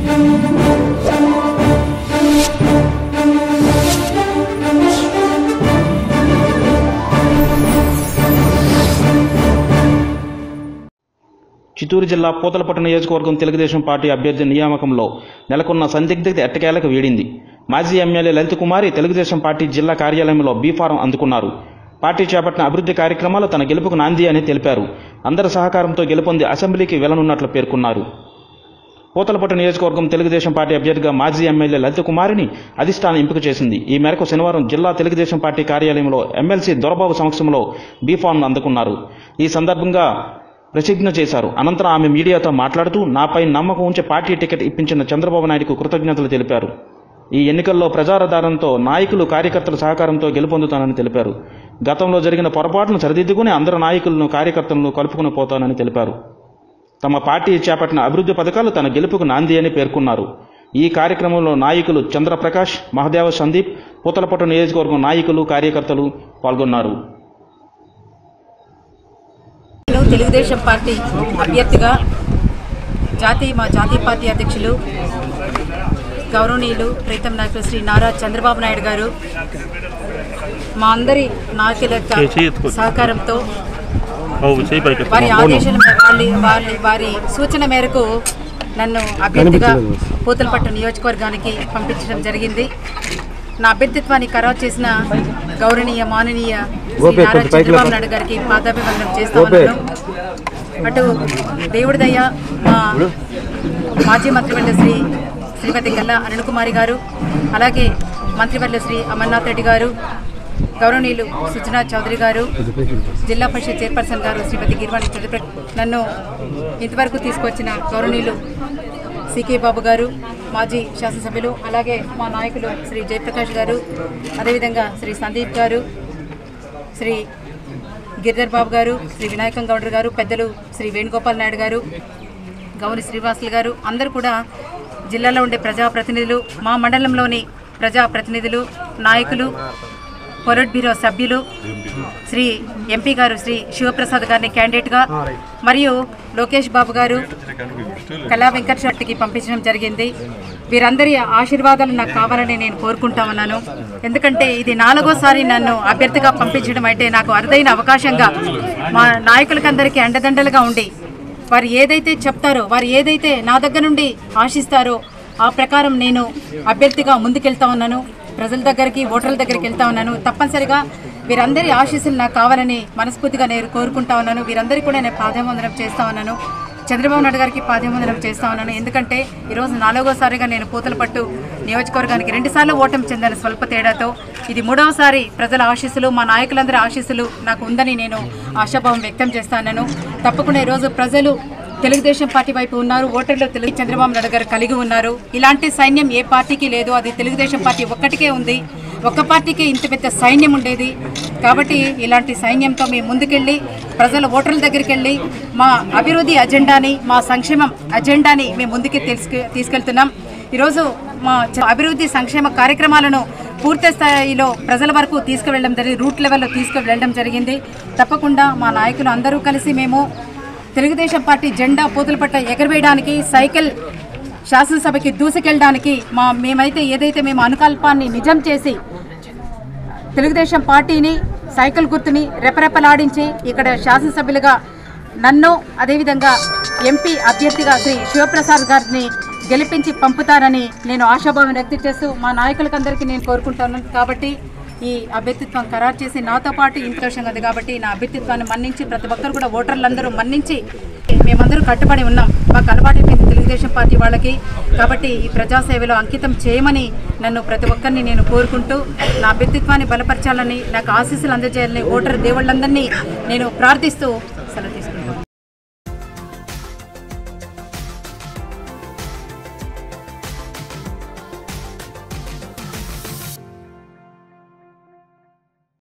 చిత్తూరు జిల్లా పూతలపట్టు నియోజకవర్గం తెలుగుదేశం పార్టీ అభ్యర్థి నియామకంలో నెలకొన్న సందిగ్ధత ఎట్టకేలకు వీడింది మాజీ ఎమ్మెల్యే లలిత కుమారి తెలుగుదేశం పార్టీ జిల్లా కార్యాలయంలో బీఫారం అందుకున్నారు పార్టీ చేపట్టిన అభివృద్ధి కార్యక్రమాలు తన గెలుపుకు నాంది అని తెలిపారు అందరి సహకారంతో గెలుపొంది అసెంబ్లీకి వెళ్లనున్నట్లు పేర్కొన్నారు పూతలపట్టు నియోజకవర్గం తెలుగుదేశం పార్టీ అభ్యర్థిగా మాజీ ఎమ్మెల్యే లలిత కుమారిని అధిష్టానం ఎంపిక చేసింది ఈ మేరకు శనివారం జిల్లా తెలుగుదేశం పార్టీ కార్యాలయంలో ఎమ్మెల్సీ దొరబాబు సమక్షంలో బీఫామ్ అందుకున్నారు ఈ సందర్భంగా ప్రతిజ్ఞ చేశారు అనంతరం ఆమె మీడియాతో మాట్లాడుతూ నాపై నమ్మకం ఉంచి పార్టీ టికెట్ ఇప్పించిన చంద్రబాబు నాయుడుకు కృతజ్ఞతలు తెలిపారు ఈ ఎన్నికల్లో ప్రజారధారంతో నాయకులు కార్యకర్తల సహకారంతో గెలుపొందుతానని తెలిపారు గతంలో జరిగిన పొరపాట్లను సరిదిద్దుకుని అందరు నాయకులను కార్యకర్తలను కలుపుకుని పోతానని తెలిపారు తమ పార్టీ చేపట్టిన అభివృద్ధి పథకాలు తన గెలుపుకు నాంది అని పేర్కొన్నారు ఈ కార్యక్రమంలో నాయకులు చంద్రప్రకాష్ మహదేవ సందీప్ పూతలపట్టు నియోజకవర్గం నాయకులు కార్యకర్తలు పాల్గొన్నారు నేను తెలుగుదేశం పార్టీ అభ్యర్థిగా జాతీయ మా జాతీయ పార్టీ అధ్యక్షులు గౌరవనీయులు ప్రీతం నాయకులు శ్రీ నారా చంద్రబాబు నాయుడు గారు మా అందరి నాయకుల యొక్క సహకారంతో వారి ఆదేశాల మే- వాళ్ళ వారి వారి సూచన మేరకు నన్ను అభ్యర్థిగా పూతలపట్టు నియోజకవర్గానికి పంపించడం జరిగింది నా అభ్యర్థిత్వాన్ని ఖరారు చేసిన గౌరవనీయ మాననీయ శ్రీ నారా చంద్రబాబు నాయుడు గారికి పాదాభివందనం చేస్తా ఉన్నాను అటు దేవుడి దయ మా మాజీ మంత్రివర్యులు శ్రీ శ్రీమతి గల్లా అరుణకుమారి గారు అలాగే మంత్రివర్యులు శ్రీ అమర్నాథ్ రెడ్డి గారు గౌరవనీయులు సుజనా చౌదరి గారు జిల్లా పరిషత్ చైర్పర్సన్ గారు శ్రీమతి గిరివాణి చంద్రప్ర నన్ను ఇంతవరకు తీసుకొచ్చిన గౌరవనీయులు సికే బాబు గారు మాజీ శాసనసభ్యులు అలాగే మా నాయకులు శ్రీ జయప్రకాష్ గారు అదేవిధంగా శ్రీ సందీప్ గారు శ్రీ గిరిధర్ బాబు గారు శ్రీ వినాయకం గౌడర్ గారు పెద్దలు శ్రీ వేణుగోపాల్ నాయుడు గారు గౌరి శ్రీనివాసులు గారు అందరూ కూడా జిల్లాలో ఉండే ప్రజాప్రతినిధులు మా మండలంలోని ప్రజాప్రతినిధులు నాయకులు పొరట్ బ్యూరో సభ్యులు శ్రీ ఎంపీ గారు శ్రీ శివప్రసాద్ గారిని క్యాండిడేట్గా మరియు లోకేష్ బాబు గారు కళా వెంకట శెట్టికి పంపించడం జరిగింది వీరందరి ఆశీర్వాదాలు నాకు కావాలని నేను కోరుకుంటా ఉన్నాను ఎందుకంటే ఇది నాలుగోసారి నన్ను అభ్యర్థిగా పంపించడం అంటే నాకు అరుదైన అవకాశంగా మా నాయకులకందరికీ అండదండలుగా ఉండి వారు ఏదైతే చెప్తారో వారు ఏదైతే నా దగ్గర నుండి ఆశిస్తారో ఆ ప్రకారం నేను అభ్యర్థిగా ముందుకెళ్తా ఉన్నాను ప్రజల దగ్గరికి ఓటర్ల దగ్గరికి వెళ్తా ఉన్నాను తప్పనిసరిగా వీరందరి ఆశీస్సులు నాకు కావాలని మనస్ఫూర్తిగా నేను కోరుకుంటా ఉన్నాను వీరందరికీ కూడా నేను పాదవందనం చేస్తా ఉన్నాను చంద్రబాబు నాయుడు గారికి పాదవందనం చేస్తా ఉన్నాను ఎందుకంటే ఈరోజు నాలుగోసారిగా నేను పూతలపట్టు నియోజకవర్గానికి రెండుసార్లు ఓటమి చెందాను స్వల్ప తేడాతో ఇది మూడవసారి ప్రజల ఆశీస్సులు మా నాయకులందరి ఆశీస్సులు నాకు ఉందని నేను ఆశాభావం వ్యక్తం చేస్తాను తప్పకుండా ఈరోజు ప్రజలు తెలుగుదేశం పార్టీ వైపు ఉన్నారు ఓటర్లు తెలుగు చంద్రబాబు నాయుడు గారు కలిగి ఉన్నారు ఇలాంటి సైన్యం ఏ పార్టీకి లేదు అది తెలుగుదేశం పార్టీ ఒక్కటికే ఉంది ఒక్క పార్టీకే ఇంత పెద్ద సైన్యం ఉండేది కాబట్టి ఇలాంటి సైన్యంతో మేము ముందుకెళ్ళి ప్రజల ఓటర్ల దగ్గరికి వెళ్ళి మా అభివృద్ధి అజెండాని మా సంక్షేమం అజెండాని మేము ముందుకు తీసుకు తీసుకెళ్తున్నాం ఈరోజు మా చ- అభివృద్ధి సంక్షేమ కార్యక్రమాలను పూర్తి స్థాయిలో ప్రజల వరకు తీసుకువెళ్ళడం జరిగింది రూట్ లెవెల్లో తీసుకువెళ్ళడం జరిగింది తప్పకుండా మా నాయకులు అందరూ కలిసి మేము తెలుగుదేశం పార్టీ జెండా పూతలపట్ట ఎగరవేయడానికి సైకిల్ శాసనసభకి దూసుకెళ్ళడానికి మా మేమైతే ఏదైతే మేము అనుకల్పాన్ని నిజం చేసి తెలుగుదేశం పార్టీని సైకిల్ గుర్తుని రెపరెపలాడించి ఇక్కడ శాసనసభ్యులుగా నన్ను అదేవిధంగా ఎంపీ అభ్యర్థిగా శ్రీ శివప్రసాద్ గారిని గెలిపించి పంపుతారని నేను ఆశాభావం వ్యక్తం చేస్తూ మా నాయకులకందరికీ నేను కోరుకుంటాను కాబట్టి ఈ అభ్యర్థిత్వం ఖరారు చేసి నాతో పాటు ఇంతోషంగా ఉంది కాబట్టి నా అభ్యర్థిత్వాన్ని మన్నించి ప్రతి ఒక్కరు కూడా ఓటర్లందరూ మన్నించి మేమందరూ కట్టుబడి ఉన్నాం మాకు అలవాటైపోయింది తెలుగుదేశం పార్టీ వాళ్ళకి కాబట్టి ఈ ప్రజాసేవలో అంకితం చేయమని నన్ను ప్రతి ఒక్కరిని నేను కోరుకుంటూ నా అభ్యర్థిత్వాన్ని బలపరచాలని నాకు ఆశీస్సులు అందజేయాలని ఓటర్ దేవుళ్ళందరినీ నేను ప్రార్థిస్తూ